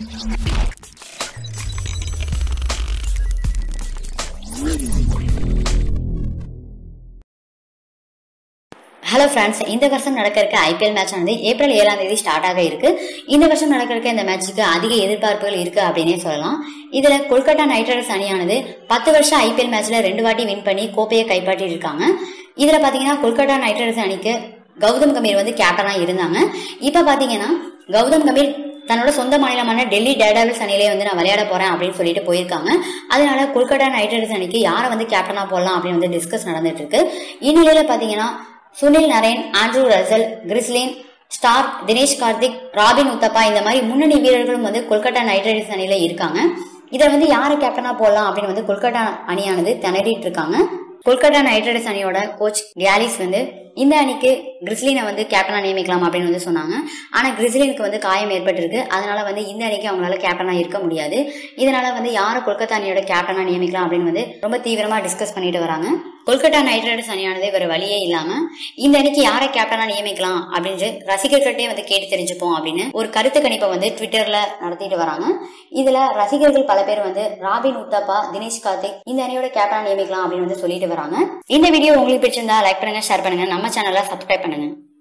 hello friends இந்த வருஷம் நடக்க இருக்க ஐபிஎல் மேட்ச் ஆனது ஏப்ரல் ஏழாம் தேதி ஸ்டார்ட் ஆக இருக்கு இந்த வருஷம் நடக்க இருக்க இந்த மேட்ச்சுக்கு அதிக எதிர்பார்ப்புகள் இருக்கு அப்படின்னே சொல்லலாம் இதுல கொல்கத்தா நைட் ரைடர்ஸ் அணியானது பத்து வருஷம் ஐபிஎல் மேட்ச்ல ரெண்டு வாட்டி வின் பண்ணி கோப்பையை கைப்பற்றி இருக்காங்க இதுல பாத்தீங்கன்னா கொல்கத்தா நைட் ரைடர்ஸ் அணிக்கு கௌதம் கம்பீர் வந்து கேப்டனா இருந்தாங்க இப்ப பாத்தீங்கன்னா கௌதம் கம்பீர் தன்னோட சொந்த மாநிலமான டெல்லி டேடாவில்ஸ் அணியிலே வந்து நான் விளையாட போறேன் அப்படின்னு சொல்லிட்டு போயிருக்காங்க அதனால கொல்கத்தா நைட் ரைடர்ஸ் அணிக்கு யாரை வந்து கேப்டனா போடலாம் அப்படின்னு வந்து டிஸ்கஸ் நடந்துட்டு இருக்கு இந்நிலையில பாத்தீங்கன்னா Sunil Narine Andre Russell Chris Lynn star Dinesh Karthik Robin Uthappa இந்த மாதிரி முன்னணி வீரர்களும் வந்து கொல்கத்தா நைட் ரைடர்ஸ் அணியில இருக்காங்க இதை வந்து யாரை கேப்டனா போடலாம் அப்படின்னு வந்து கொல்கத்தா அணியானது திணறிட்டு இருக்காங்க கொல்கத்தா நைட் ரைடர்ஸ் அணியோட கோச் கேலிஸ் வந்து இந்த அணிக்கு கிறிஸ்லினை வந்து கேப்டனா நியமிக்கலாம் அப்படின்னு வந்து சொன்னாங்க ஆனா கிறிஸ்லினுக்கு வந்து காயம் ஏற்பட்டிருக்கு அதனால வந்து இந்த அணிக்கு அவங்களால கேப்டனா இருக்க முடியாது இதனால வந்து யாரை கொல்கத்தா அணியோட கேப்டனா நியமிக்கலாம் அப்படின்னு வந்து ரொம்ப தீவிரமா டிஸ்கஸ் பண்ணிட்டு வராங்க கொல்கத்தா நைட் ரைடர்ஸ் அணியானது வேற வழியே இல்லாம இந்த அணிக்கு யாரை கேப்டனா நியமிக்கலாம் அப்படின்னு ரசிகர்கள்ட்டே வந்து கேட்டு தெரிஞ்சுப்போம் அப்படின்னு ஒரு கருத்து கணிப்பை வந்து ட்விட்டர்ல நடத்திட்டு வராங்க இதுல ரசிகர்கள் பல பேர் வந்து ராபின் உத்தப்பா தினேஷ் கார்த்திக் இந்த அணியோட கேப்டனா நியமிக்கலாம் அப்படின்னு வந்து சொல்லிட்டு வராங்க இந்த வீடியோ உங்களுக்கு பிடிச்சிருந்தா லைக் பண்ணுங்க ஷேர் பண்ணுங்க நம்ம சேனலை சப்ஸ்கிரைப் பண்ணுங்க